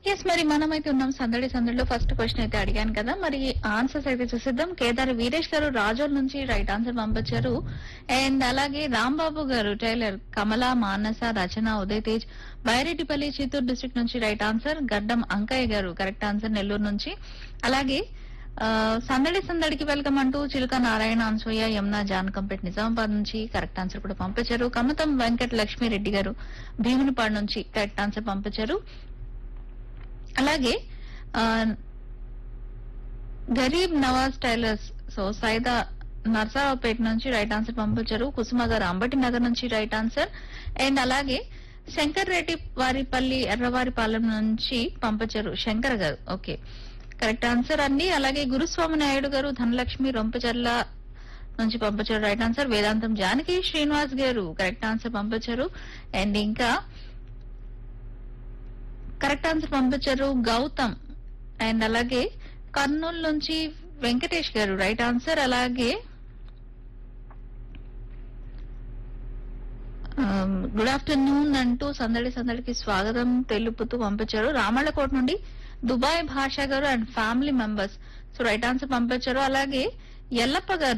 yes మరి మనమైతే ఉన్నాం సందడి సందడిలో ఫస్ట్ క్వశ్చన్ అయితే అడిగాను కదా మరి ఆన్సర్స్ అయితే చూసిద్దాం కేదార్ వీరేష్ గారు రాజోల్ నుంచి రైట్ ఆన్సర్ పంపించారు అండ్ అలాగే రాంబాబు గారు టైలర్ కమల మానస రచన ఉదయ్ తేజ్ బైరెడ్డిపల్లి చిత్తూరు డిస్ట్రిక్ట్ నుంచి రైట్ ఆన్సర్ గడ్డం అంకయ్య గారు కరెక్ట్ ఆన్సర్ నెల్లూరు నుంచి అలాగే ఆ, సందడి సందడికి వెల్కమ్ అంటూ చిలుక నారాయణ అన్సూయ యమున జానకంపేట్ నిజామాబాద్ నుంచి కరెక్ట్ ఆన్సర్ కూడా పంపించారు కమతం వెంకట లక్ష్మీరెడ్డి గారు భీమునిపాడు నుంచి కరెక్ట్ ఆన్సర్ పంపించారు అలాగే ఆ, గరీబ్ నవాజ్ టైలర్స్ సో సైదా నర్సారావుపేట నుంచి రైట్ ఆన్సర్ పంపించారు కుసుమ గారు అంబటి నగర్ నుంచి రైట్ ఆన్సర్ అండ్ అలాగే శంకర్ రెడ్డి వారిపల్లి ఎర్రవారిపాలెం నుంచి పంపించారు శంకర్ గారు ఓకే కరెక్ట్ ఆన్సర్ అండి అలాగే గురుస్వామి నాయుడు గారు ధనలక్ష్మి రొంపచర్ల నుంచి పంపించారు రైట్ ఆన్సర్ వేదాంతం జానకి శ్రీనివాస్ గారు కరెక్ట్ ఆన్సర్ పంపించారు అండ్ ఇంకా కరెక్ట్ ఆన్సర్ పంపించారు గౌతమ్ అండ్ అలాగే కర్నూలు నుంచి వెంకటేష్ గారు రైట్ ఆన్సర్ అలాగే గుడ్ ఆఫ్టర్నూన్ అంటూ సందడి సందడికి స్వాగతం తెలుపుతూ పంపించారు రామళ్ళకోట నుండి Dubai Basha garu and family members so right answer పంపించారు అలాగే ఎల్లప్ప గారు